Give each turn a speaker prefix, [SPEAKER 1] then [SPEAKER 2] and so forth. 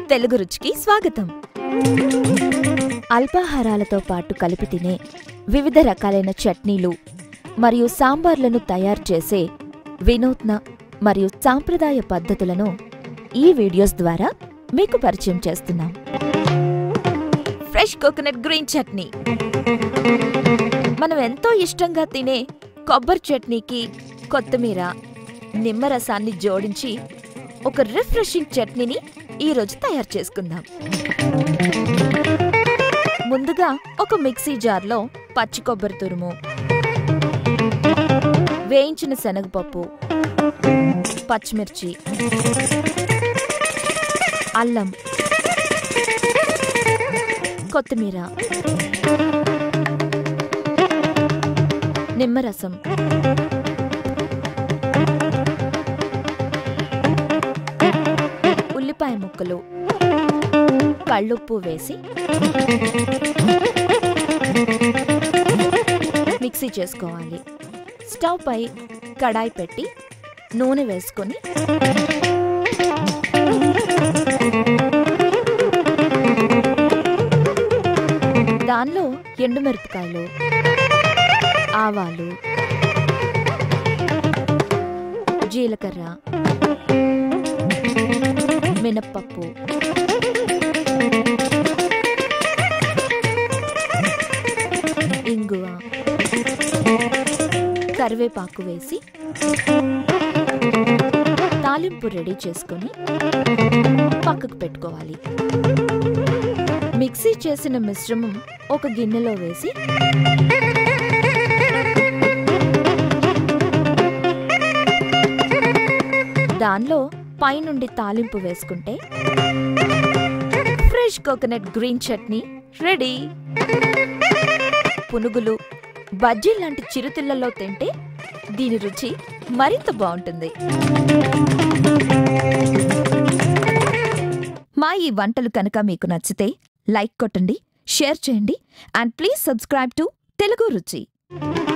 [SPEAKER 1] తెలుగు రుచికి స్వాగతం అల్పాహారాలతో పాటు కలిపి తినే వివిధ రకాలైన చట్నీలు మరియు సాంబార్లను తయారు చేసే వినూత్న మరియు సాంప్రదాయ పద్ధతులను ఈ వీడియోస్ ద్వారా మీకు పరిచయం చేస్తున్నాం ఫ్రెష్ కోకోనట్ గ్రీన్ చట్నీ మనం ఎంతో ఇష్టంగా తినే కొబ్బరి చట్నీకి కొత్తిమీర నిమ్మరసాన్ని జోడించి ఒక రిఫ్రెషింగ్ చట్నీని ఈరోజు తయారు చేసుకుందాం ముందుగా ఒక మిక్సీ జార్లో పచ్చి కొబ్బరి తురుము వేయించిన శనగపప్పు పచ్చిమిర్చి అల్లం కొత్తిమీర నిమ్మరసం ఉల్లిపాయ ముక్కలు కళ్ళుప్పు వేసి మిక్సీ చేసుకోవాలి స్టవ్ పై కడాయి పెట్టి నూనె వేసుకొని దానిలో ఎండుమిరపకాయలు ఆవాలు జీలకర్ర మినప్పప్పు ఇంగువ కరివేపాకు వేసి తాలింపు రెడీ చేసుకొని పక్కకు పెట్టుకోవాలి మిక్సీ చేసిన మిశ్రమం ఒక గిన్నెలో వేసి దానిలో పైనుండి తాలింపు వేసుకుంటే fresh coconut green chutney ready పునుగులు బజ్జీ లాంటి చిరుతిళ్లలో తింటే దీని రుచి మరింత బాగుంటుంది మా ఈ వంటలు కనుక మీకు నచ్చితే లైక్ కొట్టండి షేర్ చేయండి and please subscribe to Telugu రుచి